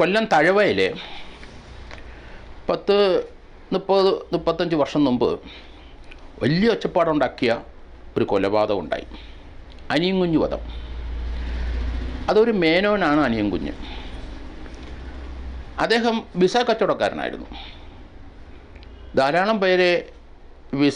കൊല്ലം തഴവയിൽ പത്ത് മുപ്പത് മുപ്പത്തഞ്ച് വർഷം മുമ്പ് വലിയ ഒച്ചപ്പാടുണ്ടാക്കിയ ഒരു കൊലപാതകം ഉണ്ടായി അനിയും കുഞ്ഞു വധം അതൊരു മേനോനാണ് അനിയൻ കുഞ്ഞ് അദ്ദേഹം വിസ കച്ചവടക്കാരനായിരുന്നു ധാരാളം പേരെ വിസ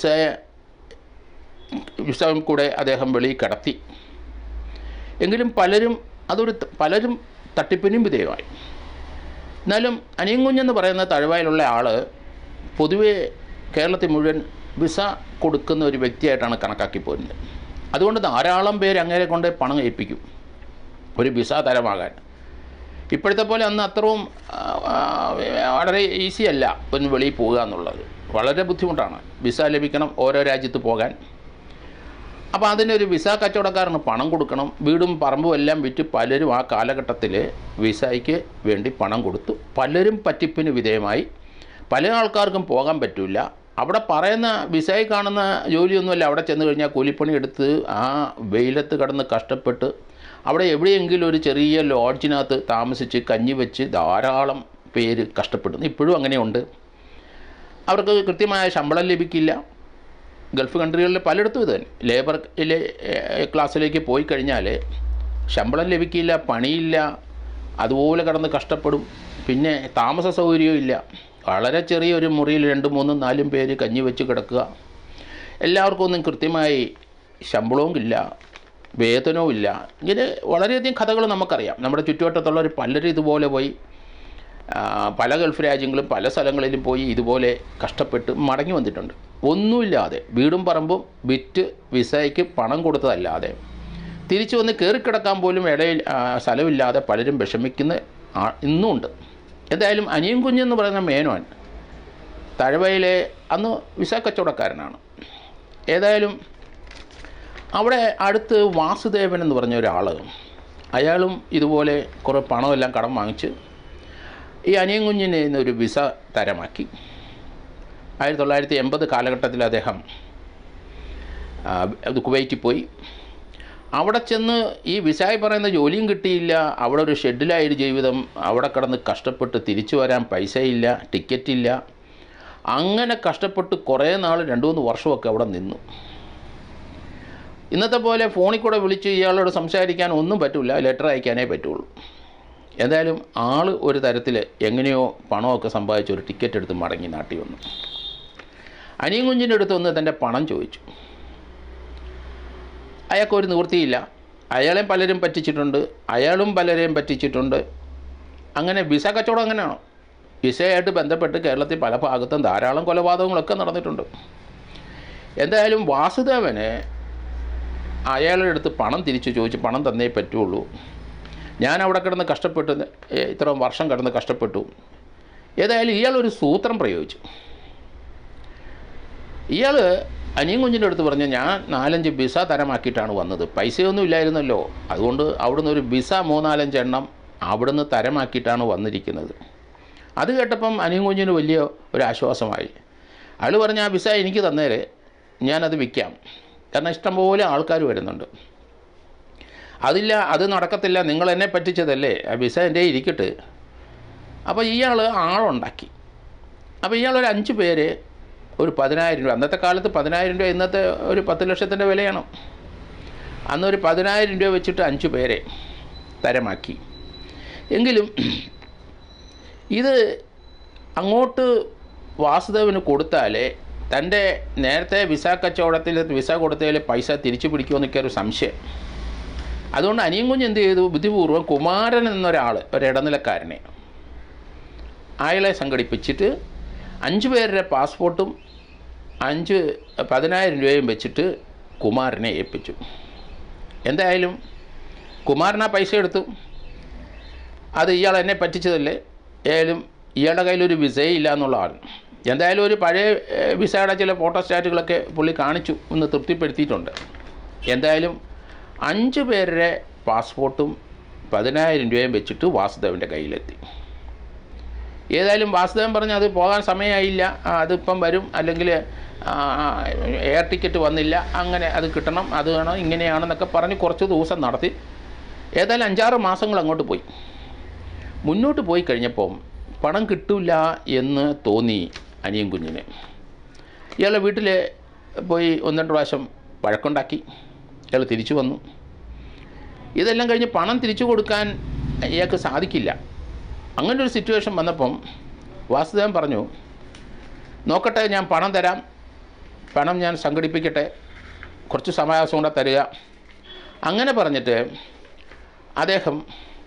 വിസ കൂടെ അദ്ദേഹം വെളിയിൽ കടത്തി എങ്കിലും പലരും അതൊരു ത- പലരും തട്ടിപ്പിനും വിധേയമായി എന്നാലും അനിയൻ കുഞ്ഞെന്ന് പറയുന്ന തഴവായിലുള്ള ആൾ പൊതുവേ കേരളത്തിൽ മുഴുവൻ വിസ കൊടുക്കുന്ന ഒരു വ്യക്തിയായിട്ടാണ് കണക്കാക്കി പോരുന്നത് അതുകൊണ്ട് ധാരാളം പേര് അങ്ങനെ കൊണ്ട് പണം ഏൽപ്പിക്കും ഒരു വിസ തരമാകാൻ ഇപ്പോഴത്തെ പോലെ അന്ന് അത്രയും ആ, ആ, വളരെ ഈസി അല്ല ഒന്ന് വെളിയിൽ പോകുക എന്നുള്ളത് വളരെ ബുദ്ധിമുട്ടാണ് വിസ ലഭിക്കണം ഓരോ രാജ്യത്ത് പോകാൻ അപ്പോൾ അതിനൊരു വിസ കച്ചവടക്കാരന് പണം കൊടുക്കണം വീടും പറമ്പും എല്ലാം വിറ്റ് പലരും ആ കാലഘട്ടത്തിൽ വിസയ്ക്ക് വേണ്ടി പണം കൊടുത്തു പലരും പറ്റിപ്പിന് വിധേയമായി പല ആൾക്കാർക്കും പോകാൻ പറ്റില്ല അവിടെ പറയുന്ന വിസയിൽ കാണുന്ന ജോലിയൊന്നുമല്ല അവിടെ ചെന്ന് കഴിഞ്ഞാൽ കൂലിപ്പണി എടുത്ത് ആ വെയിലത്ത് കിടന്ന് കഷ്ടപ്പെട്ട് അവിടെ എവിടെയെങ്കിലും ഒരു ചെറിയ ലോഡ്ജിനകത്ത് താമസിച്ച് കഞ്ഞി വെച്ച് ധാരാളം പേര് കഷ്ടപ്പെടുന്നു ഇപ്പോഴും അങ്ങനെയുണ്ട് അവർക്ക് കൃത്യമായ ശമ്പളം ലഭിക്കില്ല ഗൾഫ് കൺട്രികളിൽ പലയിടത്തും ഇത് തന്നെ ലേബറിലെ ക്ലാസ്സിലേക്ക് പോയി കഴിഞ്ഞാൽ ശമ്പളം ലഭിക്കില്ല പണിയില്ല അതുപോലെ കിടന്ന് കഷ്ടപ്പെടും പിന്നെ താമസ സൗകര്യവും ഇല്ല വളരെ ചെറിയൊരു മുറിയിൽ രണ്ടും മൂന്നും നാലും പേര് കഞ്ഞി വെച്ച് കിടക്കുക എല്ലാവർക്കും ഒന്നും കൃത്യമായി ശമ്പളവും ഇല്ല വേതനവും ഇല്ല ഇങ്ങനെ വളരെയധികം കഥകൾ നമുക്കറിയാം നമ്മുടെ ചുറ്റുവട്ടത്തുള്ളവർ പലരും ഇതുപോലെ പോയി ആ, പല ഗൾഫ് രാജ്യങ്ങളും പല സ്ഥലങ്ങളിലും പോയി ഇതുപോലെ കഷ്ടപ്പെട്ട് മടങ്ങി വന്നിട്ടുണ്ട് ഒന്നുമില്ലാതെ വീടും പറമ്പും വിറ്റ് വിസയ്ക്ക് പണം കൊടുത്തതല്ലാതെ തിരിച്ചു വന്ന് കയറിക്കിടക്കാൻ പോലും ഇടയിൽ ആ, സ്ഥലമില്ലാതെ പലരും വിഷമിക്കുന്ന ആ- ഇന്നും ഉണ്ട് എന്തായാലും അനിയൻ കുഞ്ഞെന്ന് പറയുന്ന മേനോൻ തഴവയിലെ അന്ന് വിസ കച്ചവടക്കാരനാണ് ഏതായാലും അവിടെ അടുത്ത് വാസുദേവൻ എന്ന് പറഞ്ഞ ഒരാൾ അയാളും ഇതുപോലെ കുറേ പണമെല്ലാം കടം വാങ്ങിച്ച് ഈ അനിയൻ കുഞ്ഞിനെ ഒരു വിസ തരമാക്കി ആയിരത്തി തൊള്ളായിരത്തി എൺപത് കാലഘട്ടത്തിൽ അദ്ദേഹം ആ, അത് കുവൈറ്റിൽ പോയി അവിടെ ചെന്ന് ഈ വിസായി പറയുന്ന ജോലിയും കിട്ടിയില്ല അവിടെ ഒരു ഷെഡിലായൊരു ജീവിതം അവിടെ കിടന്ന് കഷ്ടപ്പെട്ട് തിരിച്ചു വരാൻ പൈസയില്ല ടിക്കറ്റില്ല അങ്ങനെ കഷ്ടപ്പെട്ട് കുറേ നാൾ രണ്ട് മൂന്ന് വർഷമൊക്കെ അവിടെ നിന്നു ഇന്നത്തെ പോലെ ഫോണിൽ കൂടെ വിളിച്ച് ഇയാളോട് സംസാരിക്കാൻ ഒന്നും പറ്റില്ല ലെറ്റർ അയക്കാനേ പറ്റുള്ളൂ എന്തായാലും ആൾ ഒരു തരത്തിൽ എങ്ങനെയോ പണമൊക്കെ സമ്പാദിച്ച് ഒരു ടിക്കറ്റ് എടുത്ത് മടങ്ങി നാട്ടിൽ വന്നു അനിയൻ കുഞ്ഞിൻ്റെ അടുത്ത് വന്ന് തൻ്റെ പണം ചോദിച്ചു അയാൾക്കൊരു നിവൃത്തിയില്ല അയാളെയും പലരും പറ്റിച്ചിട്ടുണ്ട് അയാളും പലരെയും പറ്റിച്ചിട്ടുണ്ട് അങ്ങനെ വിസ കച്ചവടം അങ്ങനെയാണോ വിസയായിട്ട് ബന്ധപ്പെട്ട് കേരളത്തിൽ പല ഭാഗത്തും ധാരാളം കൊലപാതകങ്ങളൊക്കെ നടന്നിട്ടുണ്ട് എന്തായാലും വാസുദേവന് അയാളുടെ അടുത്ത് പണം തിരിച്ചു ചോദിച്ച് പണം തന്നേ പറ്റുള്ളൂ ഞാൻ അവിടെ കിടന്ന് കഷ്ടപ്പെട്ട് ഏ, ഇത്രയും വർഷം കിടന്ന് കഷ്ടപ്പെട്ടു ഏതായാലും ഇയാൾ ഒരു സൂത്രം പ്രയോഗിച്ചു ഇയാൾ അനിയൻ കുഞ്ഞിൻ്റെ അടുത്ത് പറഞ്ഞു ഞാൻ നാലഞ്ച് ബിസ തരമാക്കിയിട്ടാണ് വന്നത് പൈസയൊന്നും ഇല്ലായിരുന്നല്ലോ അതുകൊണ്ട് അവിടുന്ന് ഒരു ബിസ മൂന്നാലഞ്ച് എണ്ണം അവിടുന്ന് തരമാക്കിയിട്ടാണ് വന്നിരിക്കുന്നത് അത് കേട്ടപ്പം അനിയൻ കുഞ്ഞിന് വലിയ ഒരു ആശ്വാസമായി അയാൾ പറഞ്ഞ ആ ബിസ എനിക്ക് തന്നേരെ ഞാനത് വിൽക്കാം കാരണം ഇഷ്ടംപോലെ ആൾക്കാർ വരുന്നുണ്ട് അതില്ല അത് നടക്കത്തില്ല നിങ്ങൾ എന്നെ പറ്റിച്ചതല്ലേ ആ വിസ എൻ്റെ ഇരിക്കട്ടെ അപ്പോൾ ഇയാൾ ആളുണ്ടാക്കി അപ്പോൾ ഇയാൾ ഒരു അഞ്ച് പേര് ഒരു പതിനായിരം രൂപ അന്നത്തെ കാലത്ത് പതിനായിരം രൂപ ഇന്നത്തെ ഒരു പത്ത് ലക്ഷത്തിൻ്റെ വിലയാണ് അന്നൊരു പതിനായിരം രൂപ വെച്ചിട്ട് അഞ്ച് പേരെ തരമാക്കി എങ്കിലും ഇത് അങ്ങോട്ട് വാസുദേവന് കൊടുത്താലേ തൻ്റെ നേരത്തെ വിസ കച്ചവടത്തിൽ വിസ കൊടുത്തതിൽ പൈസ തിരിച്ചു പിടിക്കുമെന്നൊക്കെ ഒരു സംശയം അതുകൊണ്ട് അനിയൻ കുഞ്ഞ് എന്ത് ചെയ്തു ബുദ്ധിപൂർവ്വം കുമാരൻ എന്നൊരാൾ ഒരു ഇടനിലക്കാരനെ അയാളെ സംഘടിപ്പിച്ചിട്ട് അഞ്ച് പേരുടെ പാസ്പോർട്ടും അഞ്ച് പതിനായിരം രൂപയും വെച്ചിട്ട് കുമാരനെ ഏൽപ്പിച്ചു എന്തായാലും കുമാരൻ ആ പൈസ എടുത്തു അത് ഇയാൾ എന്നെ പറ്റിച്ചതല്ലേ ഏതായാലും ഇയാളുടെ കയ്യിലൊരു വിസയില്ല എന്നുള്ള ആൾ എന്തായാലും ഒരു പഴയ ഏഹ്, വിസയുടെ ചില ഫോട്ടോസ്റ്റാറ്റുകളൊക്കെ പുള്ളി കാണിച്ചു ഒന്ന് തൃപ്തിപ്പെടുത്തിയിട്ടുണ്ട് എന്തായാലും അഞ്ച് പേരുടെ പാസ്പോർട്ടും പതിനായിരം രൂപയും വെച്ചിട്ട് വാസുദേവൻ്റെ കയ്യിലെത്തി ഏതായാലും വാസുദേവൻ പറഞ്ഞു അത് പോകാൻ സമയമായില്ല ആ, അതിപ്പം വരും അല്ലെങ്കിൽ എയർ ടിക്കറ്റ് വന്നില്ല അങ്ങനെ അത് കിട്ടണം അത് വേണം ഇങ്ങനെയാണെന്നൊക്കെ പറഞ്ഞ് കുറച്ച് ദിവസം നടത്തി ഏതായാലും അഞ്ചാറ് മാസങ്ങൾ അങ്ങോട്ട് പോയി മുന്നോട്ട് പോയി കഴിഞ്ഞപ്പം പണം കിട്ടില്ല എന്ന് തോന്നി അനിയൻ കുഞ്ഞിന് ഇയാളെ വീട്ടിൽ പോയി ഒന്ന് രണ്ട് പ്രാവശ്യം വഴക്കുണ്ടാക്കി ഇയാൾ തിരിച്ചു വന്നു ഇതെല്ലാം കഴിഞ്ഞ് പണം തിരിച്ചു കൊടുക്കാൻ ഇയാൾക്ക് സാധിക്കില്ല അങ്ങനെ ഒരു സിറ്റുവേഷൻ വന്നപ്പം വാസുദേവൻ പറഞ്ഞു നോക്കട്ടെ ഞാൻ പണം തരാം പണം ഞാൻ സംഘടിപ്പിക്കട്ടെ കുറച്ച് സമയാസം കൂടെ തരിക അങ്ങനെ പറഞ്ഞിട്ട് അദ്ദേഹം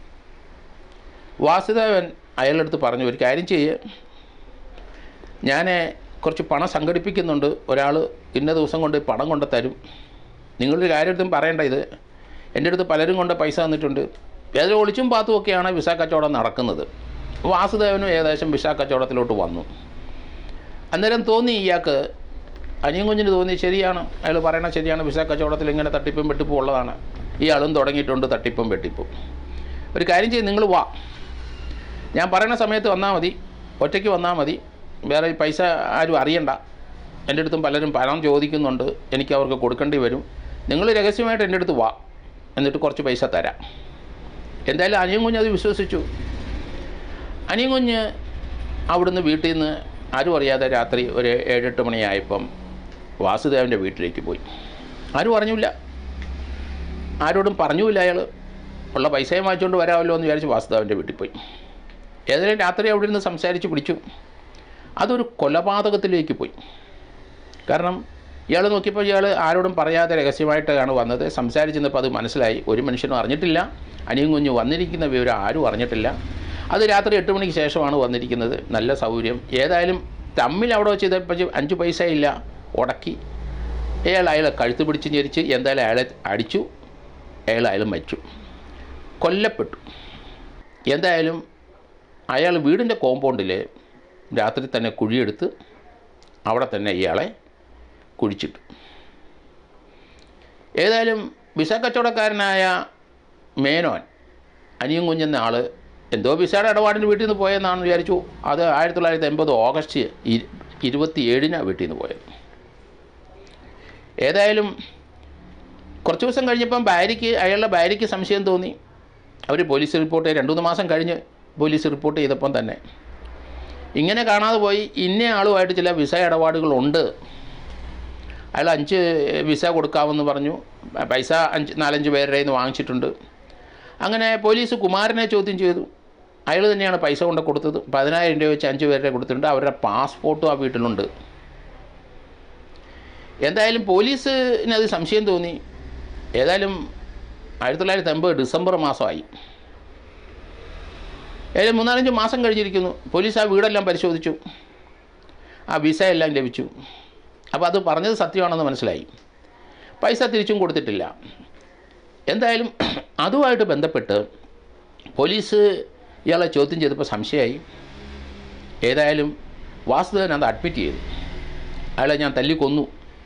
വാസുദേവൻ അയാളുടെ അടുത്ത് പറഞ്ഞു ഒരു കാര്യം ചെയ്യ് ഞാൻ കുറച്ച് പണം സംഘടിപ്പിക്കുന്നുണ്ട് ഒരാൾ ഇന്ന ദിവസം കൊണ്ട് പണം കൊണ്ട് തരും നിങ്ങളൊരു കാര്യം അടുത്തും പറയണ്ട ഇത് എൻ്റെ അടുത്ത് പലരും കൊണ്ട് പൈസ തന്നിട്ടുണ്ട് ഏതൊരു ഒളിച്ചും പാത്തും ഒക്കെയാണ് വിസ കച്ചവടം നടക്കുന്നത് വാസുദേവനും ഏകദേശം വിസ കച്ചവടത്തിലോട്ട് വന്നു അന്നേരം തോന്നി ഇയാൾക്ക് അനിയൻ കുഞ്ഞിന് തോന്നി ശരിയാണ് അയാൾ പറയണത് ശരിയാണ് വിസ കച്ചവടത്തിൽ ഇങ്ങനെ തട്ടിപ്പും വെട്ടിപ്പും ഉള്ളതാണ് ഇയാളും തുടങ്ങിയിട്ടുണ്ട് തട്ടിപ്പും വെട്ടിപ്പും ഒരു കാര്യം ചെയ്ത് നിങ്ങൾ വാ ഞാൻ പറയുന്ന സമയത്ത് വന്നാൽ മതി ഒറ്റയ്ക്ക് വന്നാൽ മതി വേറെ ഈ പൈസ ആരും അറിയണ്ട എൻ്റെ അടുത്തും പലരും പണം ചോദിക്കുന്നുണ്ട് എനിക്ക് അവർക്ക് കൊടുക്കേണ്ടി വരും നിങ്ങൾ രഹസ്യമായിട്ട് എൻ്റെ അടുത്ത് വാ എന്നിട്ട് കുറച്ച് പൈസ തരാം എന്തായാലും അനിയൻ കുഞ്ഞ് അത് വിശ്വസിച്ചു അനിയൻ കുഞ്ഞ് അവിടുന്ന് വീട്ടിൽ നിന്ന് ആരും അറിയാതെ രാത്രി ഒരു ഏഴെട്ട് മണിയായപ്പം വാസുദേവൻ്റെ വീട്ടിലേക്ക് പോയി ആരും അറിഞ്ഞില്ല ആരോടും പറഞ്ഞുമില്ല അയാൾ ഉള്ള പൈസയും വാങ്ങിച്ചുകൊണ്ട് വരാമല്ലോ എന്ന് വിചാരിച്ച് വാസുദേവൻ്റെ വീട്ടിൽ പോയി ഏതായാലും രാത്രി അവിടെ നിന്ന് സംസാരിച്ച് പിടിച്ചു അതൊരു കൊലപാതകത്തിലേക്ക് പോയി കാരണം ഇയാൾ നോക്കിയപ്പോൾ ഇയാൾ ആരോടും പറയാതെ രഹസ്യമായിട്ടാണ് വന്നത് സംസാരിച്ചപ്പോൾ അത് മനസ്സിലായി ഒരു മനുഷ്യനും അറിഞ്ഞിട്ടില്ല അനിയും കുഞ്ഞു വന്നിരിക്കുന്ന വിവരം ആരും അറിഞ്ഞിട്ടില്ല അത് രാത്രി എട്ട് മണിക്ക് ശേഷമാണ് വന്നിരിക്കുന്നത് നല്ല സൗകര്യം ഏതായാലും തമ്മിൽ അവിടെ വെച്ച് ഇതപ്പോൾ അഞ്ച് പൈസ ഇല്ല ഉടക്കി അയാൾ അയാളെ കഴുത്ത് പിടിച്ച് ഞെരിച്ച് എന്തായാലും അയാളെ അടിച്ചു അയാൾ അയാൾ മരിച്ചു കൊല്ലപ്പെട്ടു എന്തായാലും അയാൾ വീടിൻ്റെ കോമ്പൗണ്ടിൽ രാത്രി തന്നെ കുഴിയെടുത്ത് അവിടെ തന്നെ ഇയാളെ കുഴിച്ചിട്ടു ഏതായാലും വിസ കച്ചവടക്കാരനായ മേനോൻ അനിയും കുഞ്ഞെന്ന ആൾ എന്തോ വിസയുടെ ഇടപാടിന് വീട്ടിൽ നിന്ന് പോയെന്നാണെന്ന് വിചാരിച്ചു അത് ആയിരത്തി തൊള്ളായിരത്തി എൺപത് ഓഗസ്റ്റ് ഇ- ഇരുപത്തി ഏഴിനാണ് വീട്ടിൽ നിന്ന് പോയത് ഏതായാലും കുറച്ച് ദിവസം കഴിഞ്ഞപ്പം ഭാര്യയ്ക്ക് അയാളുടെ ഭാര്യയ്ക്ക് സംശയം തോന്നി അവർ പോലീസ് റിപ്പോർട്ട് രണ്ട് മൂന്ന് മാസം കഴിഞ്ഞ് പോലീസ് റിപ്പോർട്ട് ചെയ്തപ്പം തന്നെ ഇങ്ങനെ കാണാതെ പോയി ഇന്ന ആളുമായിട്ട് ചില വിസ ഇടപാടുകളുണ്ട് അയാൾ അഞ്ച് വിസ കൊടുക്കാമെന്ന് പറഞ്ഞു പൈസ അഞ്ച് നാലഞ്ച് പേരുടെ കയ്യിൽ നിന്ന് വാങ്ങിച്ചിട്ടുണ്ട് അങ്ങനെ പോലീസ് കുമാരനെ ചോദ്യം ചെയ്തു അയാൾ തന്നെയാണ് പൈസ കൊണ്ട് കൊടുത്തത് പതിനായിരം രൂപ വെച്ച് അഞ്ച് പേരുടെ കൊടുത്തിട്ടുണ്ട് അവരുടെ പാസ്പോർട്ടും ആ വീട്ടിലുണ്ട് എന്തായാലും പോലീസിന് അത് സംശയം തോന്നി ഏതായാലും ആയിരത്തി തൊള്ളായിരത്തി എൺപത് ഡിസംബർ മാസമായി ഏതായാലും മൂന്നാലഞ്ച് മാസം കഴിഞ്ഞിരിക്കുന്നു പോലീസ് ആ വീടെല്ലാം പരിശോധിച്ചു ആ വിസ എല്ലാം ലഭിച്ചു അപ്പോൾ അത് പറഞ്ഞത് സത്യമാണെന്ന് മനസ്സിലായി പൈസ തിരിച്ചും കൊടുത്തിട്ടില്ല എന്തായാലും അതുമായിട്ട് ബന്ധപ്പെട്ട് പോലീസ് ഇയാളെ ചോദ്യം ചെയ്തപ്പോൾ സംശയമായി ഏതായാലും വാസുദേവൻ അത് അഡ്മിറ്റ് ചെയ്തു അയാളെ ഞാൻ തല്ലിക്കൊന്നു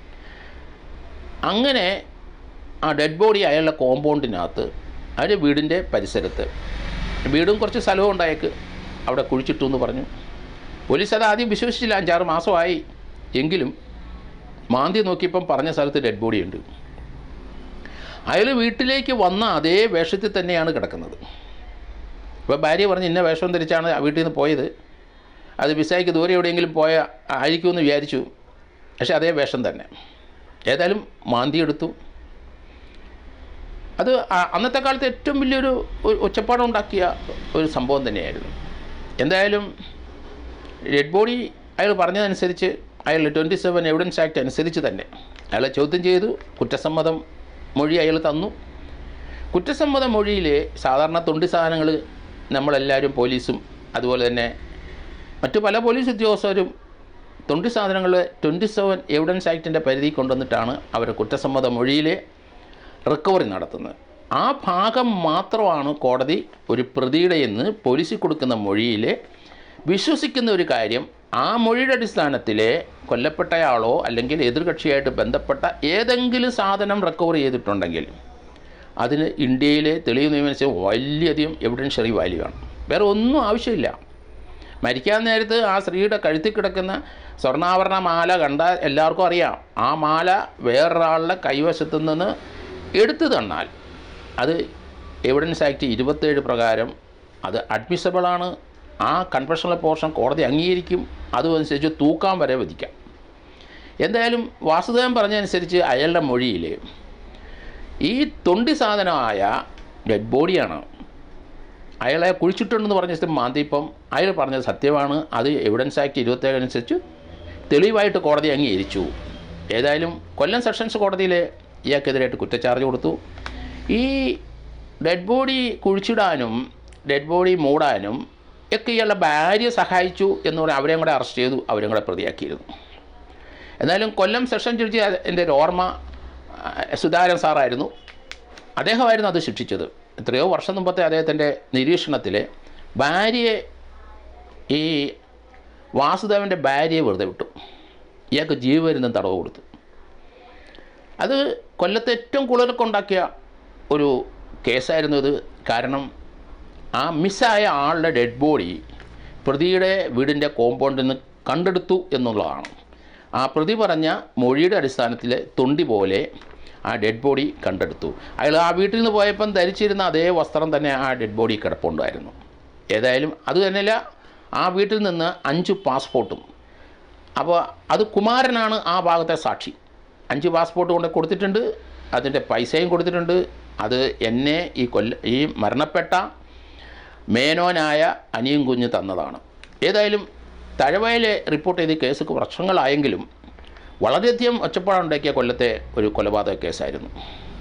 അങ്ങനെ ആ ഡെഡ് ബോഡി അയാളുടെ കോമ്പൗണ്ടിനകത്ത് അയാളുടെ വീടിൻ്റെ പരിസരത്ത് വീടും കുറച്ച് സ്ഥലവും ഉണ്ടായേക്ക് അവിടെ കുഴിച്ചിട്ടു എന്ന് പറഞ്ഞു പോലീസ് അത് ആദ്യം വിശ്വസിച്ചില്ല അഞ്ചാറ് മാസമായി എങ്കിലും മാന്തി നോക്കിയപ്പം പറഞ്ഞ സ്ഥലത്ത് ഡെഡ് ബോഡി ഉണ്ട് അയാൾ വീട്ടിലേക്ക് വന്ന അതേ വേഷത്തിൽ തന്നെയാണ് കിടക്കുന്നത് ഇപ്പോൾ ഭാര്യ പറഞ്ഞ് ഇന്ന വേഷം ധരിച്ചാണ് വീട്ടിൽ നിന്ന് പോയത് അത് വിസയ്ക്ക് ദൂരെ എവിടെയെങ്കിലും പോയ ആയിരിക്കുമെന്ന് വിചാരിച്ചു പക്ഷേ അതേ വേഷം തന്നെ ഏതായാലും മാന്തി എടുത്തു അത് ആ- അന്നത്തെ കാലത്ത് ഏറ്റവും വലിയൊരു ഒ- ഒച്ചപ്പാടം ഉണ്ടാക്കിയ ഒരു സംഭവം തന്നെയായിരുന്നു എന്തായാലും ഡെഡ് ബോഡി അയാൾ പറഞ്ഞതനുസരിച്ച് അയാൾ ട്വൻറ്റി സെവൻ എവിഡൻസ് ആക്ട് അനുസരിച്ച് തന്നെ അയാളെ ചോദ്യം ചെയ്തു കുറ്റസമ്മതം മൊഴി അയാൾ തന്നു കുറ്റസമ്മത മൊഴിയിൽ സാധാരണ തൊണ്ടി സാധനങ്ങൾ നമ്മളെല്ലാവരും പോലീസും അതുപോലെ തന്നെ മറ്റു പല പോലീസ് ഉദ്യോഗസ്ഥരും തൊണ്ടി സാധനങ്ങൾ ട്വൻറ്റി സെവൻ എവിഡൻസ് ആക്ടിൻ്റെ പരിധി കൊണ്ടുവന്നിട്ടാണ് അവർ കുറ്റസമ്മത മൊഴിയിൽ റിക്കവറി നടത്തുന്നത് ആ ഭാഗം മാത്രമാണ് കോടതി ഒരു പ്രതിയുടെ എന്ന് പോലീസിൽ കൊടുക്കുന്ന മൊഴിയിൽ വിശ്വസിക്കുന്ന ഒരു കാര്യം ആ മൊഴിയുടെ അടിസ്ഥാനത്തിൽ കൊല്ലപ്പെട്ടയാളോ അല്ലെങ്കിൽ എതിർകക്ഷിയായിട്ട് ബന്ധപ്പെട്ട ഏതെങ്കിലും സാധനം റിക്കവർ ചെയ്തിട്ടുണ്ടെങ്കിൽ അതിന് ഇന്ത്യയിലെ തെളിവ് നിയമനുസരിച്ച് വലിയധികം എവിഡൻഷ്യറി വാല്യൂ ആണ് വേറെ ഒന്നും ആവശ്യമില്ല മരിക്കാൻ നേരത്ത് ആ സ്ത്രീയുടെ കഴുത്തിൽ കിടക്കുന്ന സ്വർണ്ണാഭരണ മാല കണ്ടാൽ എല്ലാവർക്കും അറിയാം ആ മാല വേറൊരാളുടെ കൈവശത്തു നിന്ന് എടുത്തു തന്നാൽ അത് എവിഡൻസ് ആക്ട് ഇരുപത്തേഴ് പ്രകാരം അത് അഡ്മിസബിളാണ് ആ കൺഫെഷണൽ പോർഷൻ കോടതി അംഗീകരിക്കും അതുമനുസരിച്ച് തൂക്കാൻ വരെ വിധിക്കാം എന്തായാലും വാസുദേവൻ പറഞ്ഞതനുസരിച്ച് അയാളുടെ മൊഴിയിൽ ഈ തൊണ്ടി സാധനമായ ഡെഡ് ബോഡിയാണ് അയാളെ കുഴിച്ചിട്ടുണ്ടെന്ന് പറഞ്ഞ സ്ഥിതി മാന്തിപ്പം അയാൾ പറഞ്ഞത് സത്യമാണ് അത് എവിഡൻസ് ആക്ട് ഇരുപത്തേഴ് അനുസരിച്ച് തെളിവായിട്ട് കോടതി അംഗീകരിച്ചു ഏതായാലും കൊല്ലം സെഷൻസ് കോടതിയിൽ ഇയാൾക്കെതിരായിട്ട് കുറ്റച്ചാർജ് കൊടുത്തു ഈ ഡെഡ് ബോഡി കുഴിച്ചിടാനും ഡെഡ് ബോഡി മൂടാനും ഒക്കെ ഇയാളുടെ ഭാര്യ സഹായിച്ചു എന്ന് പറഞ്ഞാൽ അവരെയും കൂടെ അറസ്റ്റ് ചെയ്തു അവരെയും കൂടെ പ്രതിയാക്കിയിരുന്നു എന്നാലും കൊല്ലം സെഷൻ ജഡ്ജി എൻ്റെ ഒരു ഓർമ്മ ആ, സുധാകരൻ സാറായിരുന്നു അദ്ദേഹമായിരുന്നു അത് ശിക്ഷിച്ചത് എത്രയോ വർഷം മുമ്പത്തെ അദ്ദേഹത്തിൻ്റെ നിരീക്ഷണത്തിൽ ഭാര്യയെ ഈ വാസുദേവൻ്റെ ഭാര്യയെ വെറുതെ വിട്ടു ഇയാൾക്ക് ജീവപര്യന്തം തടവ് കൊടുത്തു അത് കൊല്ലത്തെ ഏറ്റവും കൂടുതലൊക്കെ ഉണ്ടാക്കിയ ഒരു കേസായിരുന്നു ഇത് കാരണം ആ മിസ്സായ ആളുടെ ഡെഡ് ബോഡി പ്രതിയുടെ വീടിൻ്റെ കോമ്പൗണ്ടിൽ നിന്ന് കണ്ടെടുത്തു എന്നുള്ളതാണ് ആ പ്രതി പറഞ്ഞ മൊഴിയുടെ അടിസ്ഥാനത്തിൽ തൊണ്ടി പോലെ ആ ഡെഡ് ബോഡി കണ്ടെടുത്തു അയാൾ ആ വീട്ടിൽ നിന്ന് പോയപ്പം ധരിച്ചിരുന്ന അതേ വസ്ത്രം തന്നെ ആ ഡെഡ് ബോഡി കിടപ്പുണ്ടായിരുന്നു ഏതായാലും അത് തന്നെയല്ല ആ വീട്ടിൽ നിന്ന് അഞ്ച് പാസ്പോർട്ടും അപ്പോൾ അത് കുമാരനാണ് ആ ഭാഗത്തെ സാക്ഷി അഞ്ച് പാസ്പോർട്ട് കൊണ്ട് കൊടുത്തിട്ടുണ്ട് അതിൻ്റെ പൈസയും കൊടുത്തിട്ടുണ്ട് അത് എന്നെ ഈ കൊല്ല ഈ മരണപ്പെട്ട മേനോനായ അനിയും കുഞ്ഞ് തന്നതാണ് ഏതായാലും തഴവയിലെ റിപ്പോർട്ട് ചെയ്ത കേസ് വർഷങ്ങളായെങ്കിലും വളരെയധികം ഒച്ചപ്പാടുണ്ടാക്കിയ കൊല്ലത്തെ ഒരു കൊലപാതക കേസായിരുന്നു